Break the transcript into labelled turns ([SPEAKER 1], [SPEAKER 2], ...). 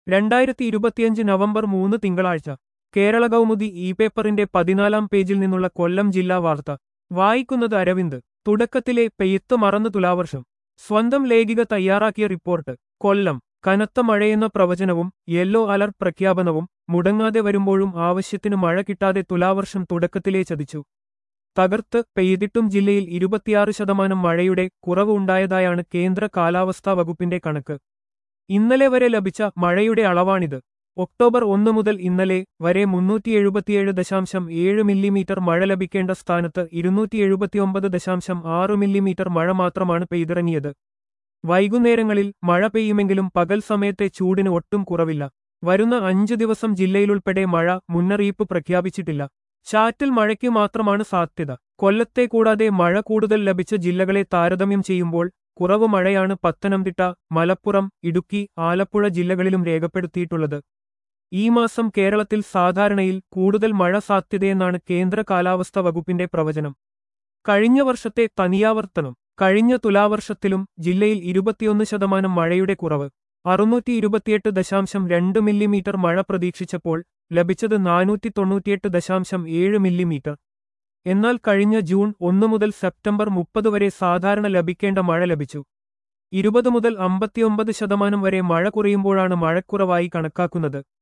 [SPEAKER 1] രണ്ടായിരത്തി ഇരുപത്തിയഞ്ച് നവംബർ മൂന്ന് തിങ്കളാഴ്ച കേരള കൗമുദി ഇ പേപ്പറിന്റെ പതിനാലാം പേജിൽ നിന്നുള്ള കൊല്ലം ജില്ലാ വാർത്ത വായിക്കുന്നത് അരവിന്ദ് തുടക്കത്തിലെ പെയ്ത്ത് മറന്നു തുലാവർഷം സ്വന്തം ലേഖിക തയ്യാറാക്കിയ റിപ്പോർട്ട് കൊല്ലം കനത്ത മഴയെന്ന പ്രവചനവും യെല്ലോ അലർട്ട് പ്രഖ്യാപനവും മുടങ്ങാതെ വരുമ്പോഴും ആവശ്യത്തിന് മഴ കിട്ടാതെ തുലാവർഷം തുടക്കത്തിലേ ചതിച്ചു തകർത്ത് പെയ്തിട്ടും ജില്ലയിൽ ഇരുപത്തിയാറ് ശതമാനം മഴയുടെ കുറവ് ഉണ്ടായതായാണ് കേന്ദ്ര കാലാവസ്ഥാ വകുപ്പിന്റെ കണക്ക് ഇന്നലെ വരെ ലഭിച്ച മഴയുടെ അളവാണിത് ഒക്ടോബർ ഒന്ന് മുതൽ ഇന്നലെ വരെ മുന്നൂറ്റി എഴുപത്തിയേഴ് ദശാംശം ഏഴ് മില്ലിമീറ്റർ മഴ ലഭിക്കേണ്ട സ്ഥാനത്ത് ഇരുന്നൂറ്റി എഴുപത്തിയൊമ്പത് ദശാംശം ആറ് മില്ലിമീറ്റർ മഴ മാത്രമാണ് പെയ്തിറങ്ങിയത് വൈകുന്നേരങ്ങളിൽ മഴ പെയ്യുമെങ്കിലും പകൽ സമയത്തെ ചൂടിന് ഒട്ടും കുറവില്ല വരുന്ന അഞ്ചു ദിവസം ജില്ലയിലുൾപ്പെടെ മഴ മുന്നറിയിപ്പ് പ്രഖ്യാപിച്ചിട്ടില്ല ചാറ്റൽ മഴയ്ക്ക് മാത്രമാണ് സാധ്യത കൊല്ലത്തെ കൂടാതെ മഴ കൂടുതൽ ലഭിച്ച ജില്ലകളെ താരതമ്യം ചെയ്യുമ്പോൾ കുറവ് മഴയാണ് പത്തനംതിട്ട മലപ്പുറം ഇടുക്കി ആലപ്പുഴ ജില്ലകളിലും രേഖപ്പെടുത്തിയിട്ടുള്ളത് ഈ മാസം കേരളത്തിൽ സാധാരണയിൽ കൂടുതൽ മഴ സാധ്യതയെന്നാണ് കേന്ദ്ര കാലാവസ്ഥാ വകുപ്പിന്റെ പ്രവചനം കഴിഞ്ഞ വർഷത്തെ തനിയാവർത്തനം കഴിഞ്ഞ തുലാവർഷത്തിലും ജില്ലയിൽ ഇരുപത്തിയൊന്ന് ശതമാനം മഴയുടെ കുറവ് അറുന്നൂറ്റി ഇരുപത്തിയെട്ട് ദശാംശം രണ്ട് മില്ലിമീറ്റർ മഴ പ്രതീക്ഷിച്ചപ്പോൾ ലഭിച്ചത് നാനൂറ്റി തൊണ്ണൂറ്റിയെട്ട് ദശാംശം ഏഴ് മില്ലിമീറ്റർ എന്നാൽ കഴിഞ്ഞ ജൂൺ ഒന്ന് മുതൽ സെപ്റ്റംബർ മുപ്പത് വരെ സാധാരണ ലഭിക്കേണ്ട മഴ ലഭിച്ചു ഇരുപത് മുതൽ അമ്പത്തിയൊമ്പത് ശതമാനം വരെ മഴ കുറയുമ്പോഴാണ് മഴക്കുറവായി കണക്കാക്കുന്നത്